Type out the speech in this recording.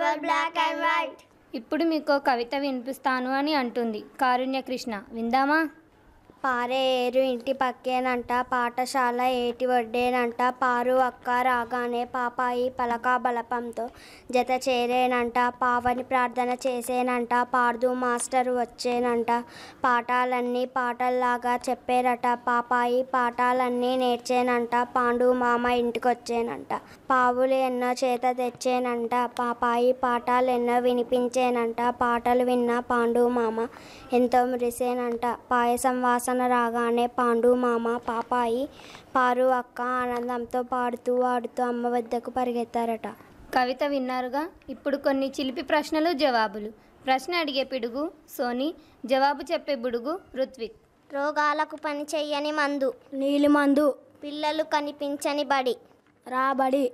paper black and white ఇప్పుడు మీకు కవిత వినిపిస్తాను అని అంటుంది కారుణ్య కృష్ణ విందామా పారే ఏరు ఇంటి పక్కేనంట పాఠశాల ఏటి వడ్డేనంట పారు అక్క రాగానే పాపాయి పలక బలపంతో జత చేరేనంట పావని ప్రార్థన చేసేనంట పార్దు మాస్టర్ వచ్చేనంట పాఠాలన్నీ పాటల్లాగా చెప్పేరట పాపాయి పాఠాలన్నీ నేర్చేనంట పాండు మామ ఇంటికొచ్చేనంట పావులు ఎన్నో చేత తెచ్చేనంట పాపాయి పాఠాలు ఎన్నో వినిపించేనంట పాటలు విన్న పాండు మామ ఎంతో మురిసేనంట పాయసం వాసన రాగానే పాండు మామ పాపాయి పారు అక్క ఆనందంతో పాడుతూ ఆడుతూ అమ్మ వద్దకు పరిగెత్తారట కవిత విన్నారుగా ఇప్పుడు కొన్ని చిలిపి ప్రశ్నలు జవాబులు ప్రశ్న అడిగే పిడుగు సోని జవాబు చెప్పే బుడుగు రుత్విక్ రోగాలకు పని చెయ్యని మందు నీలి మందు పిల్లలు కనిపించని బడి రాబడి